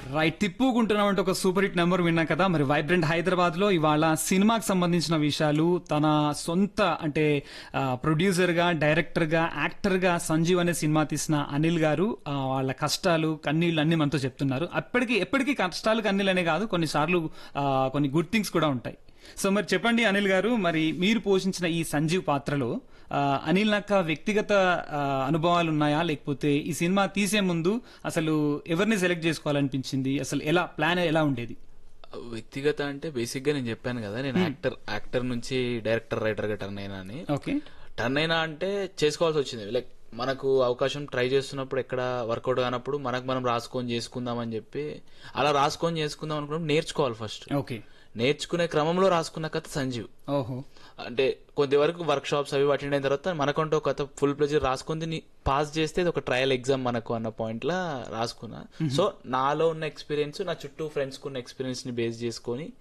right తిప్పుకుంటున్నాం అంటే ఒక super hit number విన్నాం కదా మరి వైబ్రెంట్ హైదరాబాద్ లో ఇవాళ సినిమాకి సంబంధించిన విషయాలు తన సొంత అంటే ప్రొడ్యూసర్ గా డైరెక్టర్ గా యాక్టర్ గా సంజీవ్ అనే సినిమా తీసిన అనిల్ గారు ఆ, వాళ్ళ కష్టాలు కన్నీళ్ళు అన్ని మనతో చెప్తున్నారు అప్పటికి ఎప్పటికీ కష్టాలు కన్నీళ్ళు అనే కాదు కొన్నిసార్లు ఆ, కొన్ని గుడ్ థింగ్స్ కూడా ఉంటాయి సో మరి చెప్పండి అనిల్ గారు మరి మీరు పోషించిన ఈ సంజీవ్ పాత్రలో ఆ, అనిల్ నక్క వ్యక్తిగత ఆ, అనుభవాలు ఉన్నాయా లేకపోతే ఈ సినిమా తీసే ముందు అసలు ఎవరిని సెలెక్ట్ చేసుకోవాలనిపించింది అసలు ఎలా ప్లాన్ ఎలా ఉండేది వ్యక్తిగత అంటే బేసిక్ గా నేను చెప్పాను కదా నేను యాక్టర్ యాక్టర్ నుంచి డైరెక్టర్ రైటర్ గా టర్న్ అయినా అని ఓకే టర్న్ అయినా అంటే చేసుకోవాల్సి వచ్చింది లైక్ మనకు అవకాశం ట్రై చేస్తున్నప్పుడు ఎక్కడ వర్కౌట్ కానప్పుడు మనకు మనం రాసుకొని చేసుకుందాం అని చెప్పి అలా రాసుకొని చేసుకుందాం అనుకున్నప్పుడు నేర్చుకోవాలి ఫస్ట్ ఓకే నేర్చుకునే క్రమంలో రాసుకున్న కథ సంజీవ్ ఓహో అంటే కొద్ది వరకు వర్క్ షాప్స్ అవి అటెండ్ అయిన తర్వాత మనకంటూ ఒక కథ ఫుల్ ప్లెజర్ రాసుకుంది పాస్ చేస్తే ఇది ఒక ట్రయల్ ఎగ్జామ్ మనకు అన్న పాయింట్ లా రాసుకున్నా సో నాలో ఉన్న ఎక్స్పీరియన్స్ నా చుట్టూ ఫ్రెండ్స్ ఉన్న ఎక్స్పీరియన్స్ ని బేస్ చేసుకొని